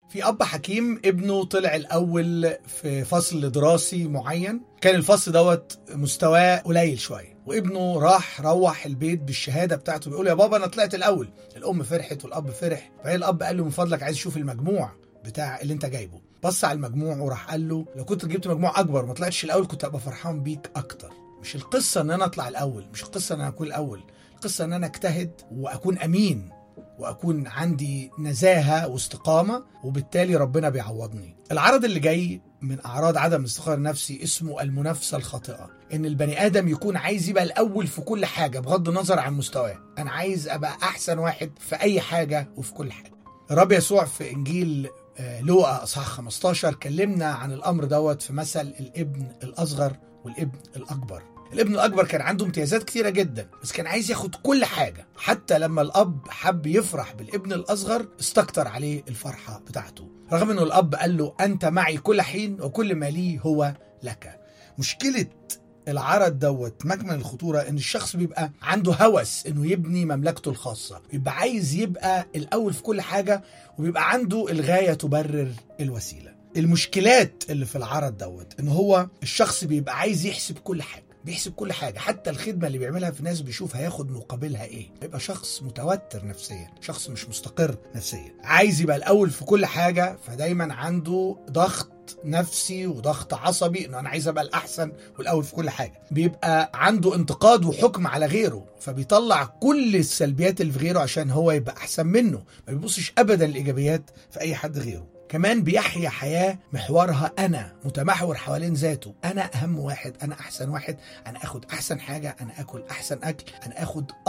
في اب حكيم ابنه طلع الاول في فصل دراسي معين كان الفصل دوت مستواه قليل شويه وابنه راح روح البيت بالشهاده بتاعته بيقول يا بابا انا طلعت الاول الام فرحت والاب فرح فهي الاب قال له من فضلك عايز اشوف المجموع بتاع اللي انت جايبه بص على المجموع وراح قال له لو كنت جبت مجموع اكبر ما طلعتش الاول كنت ابقى فرحان بيك اكتر مش القصه ان انا اطلع الاول مش القصه ان انا اكون الاول القصه ان انا اجتهد واكون امين واكون عندي نزاهه واستقامه وبالتالي ربنا بيعوضني. العرض اللي جاي من اعراض عدم الاستقرار النفسي اسمه المنافسه الخاطئه، ان البني ادم يكون عايز يبقى الاول في كل حاجه بغض النظر عن مستواه، انا عايز ابقى احسن واحد في اي حاجه وفي كل حاجه. الرب يسوع في انجيل لوقا اصحاح 15 كلمنا عن الامر دوت في مثل الابن الاصغر والابن الاكبر. الابن الاكبر كان عنده امتيازات كتيره جدا بس كان عايز ياخد كل حاجه حتى لما الاب حب يفرح بالابن الاصغر استكتر عليه الفرحه بتاعته رغم انه الاب قال له انت معي كل حين وكل ما لي هو لك مشكله العرض دوت مجمل الخطوره ان الشخص بيبقى عنده هوس انه يبني مملكته الخاصه بيبقى عايز يبقى الاول في كل حاجه وبيبقى عنده الغايه تبرر الوسيله المشكلات اللي في العرض دوت ان هو الشخص بيبقى عايز يحسب كل حاجه بيحسب كل حاجه حتى الخدمه اللي بيعملها في ناس بيشوف هياخد مقابلها ايه يبقى شخص متوتر نفسيا شخص مش مستقر نفسيا عايز يبقى الاول في كل حاجه فدايما عنده ضغط نفسي وضغط عصبي انه انا عايز ابقى الاحسن والاول في كل حاجه بيبقى عنده انتقاد وحكم على غيره فبيطلع كل السلبيات اللي في غيره عشان هو يبقى احسن منه ما بيبصش ابدا الايجابيات في اي حد غيره كمان بيحيا حياة محورها أنا متمحور حوالين ذاته أنا أهم واحد أنا أحسن واحد أنا أخد أحسن حاجة أنا أكل أحسن أكل أنا أخد